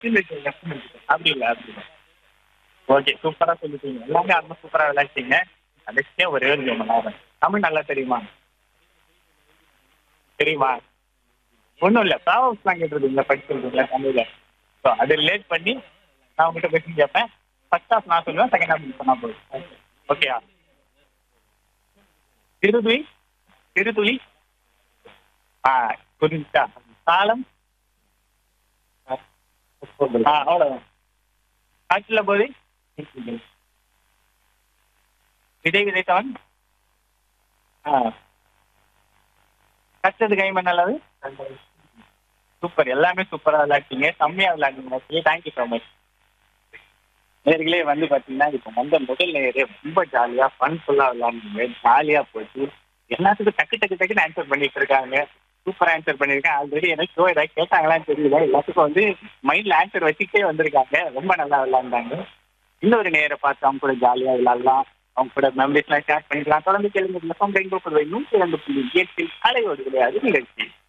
அப்படி இல்லை அப்படி இல்லை ஓகே சூப்பரா சொல்லிட்டீங்க எல்லாமே ரொம்ப சூப்பரா விளையாட்டீங்க கடைசியா ஒரே ஒரு கேம் விளையாடுறேன் தமிழ் நல்லா தெரியுமா தெரியுமா ஒண்ணும் இல்ல ப்ராவல்ஸ்லாம் கேட்டுருக்கீங்களா படிச்சிருக்கீங்களா தமிழ்ல ஸோ அதை ரிலேட் பண்ணி நான் உங்ககிட்ட கொஸ்டின் கேட்பேன் ஃபர்ஸ்ட் ஹாஃப் நான் சொல்லுவேன் செகண்ட் ஹாஃப் சொன்னா போதும் ஓகேயா திருதுளி திருதுளி ஆ புரிஞ்சா காலம் ஆ அவ்வளவுதான் காற்றுல போது விதை விதைத்தவன் ஆ கற்றது கைமண் நல்லது சூப்பர் எல்லாமே சூப்பரா விளையாட்டீங்க செம்மையா விளையாடுங்க தேங்க்யூ ஸோ மச் நேர்களே வந்து பாத்தீங்கன்னா இப்போ வந்த முதல் நேரே ரொம்ப ஜாலியா ஃபன்ஃபுல்லா விளையாடுங்க ஜாலியா போச்சு எல்லாத்துக்கும் டக்கு டக்கு டக்குன்னு ஆன்சர் பண்ணிட்டு இருக்காங்க சூப்பரா ஆன்சர் பண்ணிருக்கேன் ஆல்ரெடி எனக்கு ஷோ ஏதாவது கேட்டாங்களான்னு தெரியல எல்லாத்துக்கும் வந்து மைண்ட்ல ஆன்சர் வச்சுக்கிட்டே வந்திருக்காங்க ரொம்ப நல்லா விளையாண்டாங்க இன்னொரு நேரை பார்த்து அவங்க கூட ஜாலியா விளையாடலாம் அவங்க கூட மெமரிஸ் எல்லாம் ஷேர் பண்ணிக்கலாம் தொடர்ந்து கேளுங்க நூற்றி ரெண்டு புள்ளி எட்டில் அலையோடு விளையாடு நிகழ்ச்சி